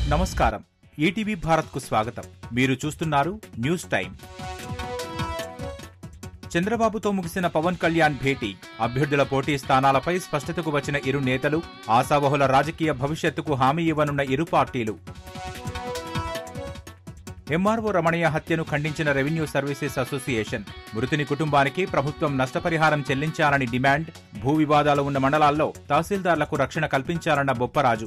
నమస్కారం ఈటీవీ భారత్కు స్వాగతం మీరు చూస్తున్నారు న్యూస్ టైం చంద్రబాబుతో ముగిసిన పవన్ కళ్యాణ్ భేటీ అభ్యర్థుల పోటీ స్థానాలపై స్పష్టతకు వచ్చిన ఇరు నేతలు ఆశావహుల రాజకీయ భవిష్యత్తుకు హామీ ఇవ్వనున్న ఇరు పార్టీలు ఎంఆర్ఓ రమణయ్య హత్యను ఖండించిన రెవెన్యూ సర్వీసెస్ అసోసియేషన్ మృతుని కుటుంబానికి ప్రభుత్వం నష్టపరిహారం చెల్లించాలని డిమాండ్ భూ వివాదాలు ఉన్న మండలాల్లో తహసీల్దార్లకు రక్షణ కల్పించాలన్న బొప్పరాజు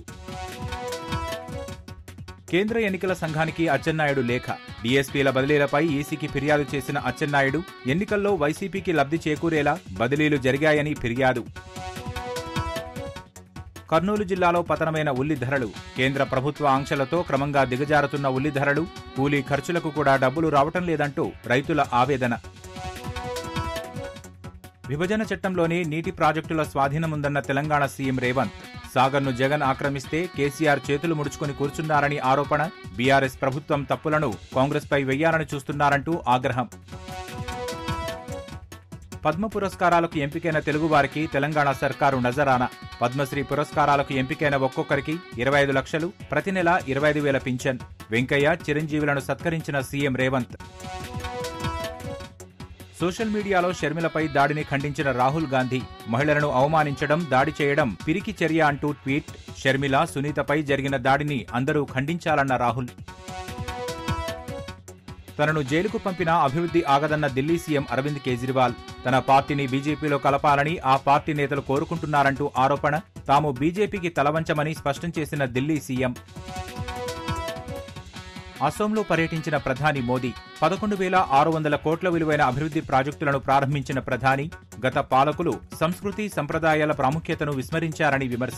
కేంద్ర ఎన్నికల సంఘానికి అచ్చెన్నాయుడు లేఖ డీఎస్పీల బదిలీలపై ఈసీకి ఫిర్యాదు చేసిన అచ్చెన్నాయుడు ఎన్నికల్లో వైసీపీకి లబ్ధి చేకూరేలా బదిలీలు జరిగాయని ఫిర్యాదు కర్నూలు జిల్లాలో పతనమైన ఉల్లి ధరలు కేంద్ర ప్రభుత్వ ఆంక్షలతో క్రమంగా దిగజారుతున్న ఉల్లి ధరలు కూలీ ఖర్చులకు కూడా డబ్బులు రావటం లేదంటూ రైతుల ఆవేదన విభజన చట్టంలోని నీటి ప్రాజెక్టుల స్వాధీనముందన్న తెలంగాణ సీఎం రేవంత్ సాగర్ను జగన్ ఆక్రమిస్తే కేసీఆర్ చేతులు ముడుచుకుని కూర్చున్నారని ఆరోపణ బీఆర్ఎస్ ప్రభుత్వం తప్పులను కాంగ్రెస్పై వెయ్యాలని చూస్తున్నారంటూ ఆగ్రహం పద్మ పురస్కారాలకు ఎంపికైన తెలుగువారికి తెలంగాణ సర్కారు నజరానా పద్మశ్రీ పురస్కారాలకు ఎంపికైన ఒక్కొక్కరికి ఇరవై ఐదు లక్షలు ప్రతి నెల ఇరవై ఐదు వేల పింఛన్ వెంకయ్య చిరంజీవులను సత్కరించిన సీఎం రేవంత్ సోషల్ మీడియాలో షర్మిలపై దాడిని ఖండించిన రాహుల్ గాంధీ మహిళలను అవమానించడం దాడి చేయడం పిరికి చర్య అంటూ ట్వీట్ షర్మిల సునీతపై జరిగిన దాడిని అందరూ ఖండించాలన్న రాహుల్ తనను జైలుకు పంపిన అభివృద్ధి ఆగదన్న ఢిల్లీ సీఎం అరవింద్ కేజ్రీవాల్ తన పార్టీని బీజేపీలో కలపాలని ఆ పార్టీ నేతలు కోరుకుంటున్నారంటూ ఆరోపణ తాము బీజేపీకి తలవంచమని స్పష్టం చేసిన ఢిల్లీ సీఎం అసోంలో పర్యటించిన ప్రధాని మోదీ పదకొండు వేల ఆరు వందల కోట్ల విలువైన అభివృద్ధి ప్రాజెక్టులను ప్రారంభించిన ప్రధాని గత పాలకులు సంస్కృతి సంప్రదాయాల ప్రాముఖ్యతను విస్మరించారని విమర్శ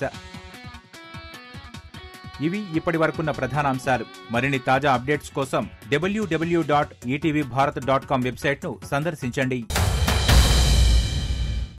ఇవి ఇప్పటి వరకున్న ప్రధానాంశాలు మరిన్ని తాజా అప్డేట్స్ కోసం W W dot ETV Bharat dot com వెబ్సైట్ను సందర్శించండి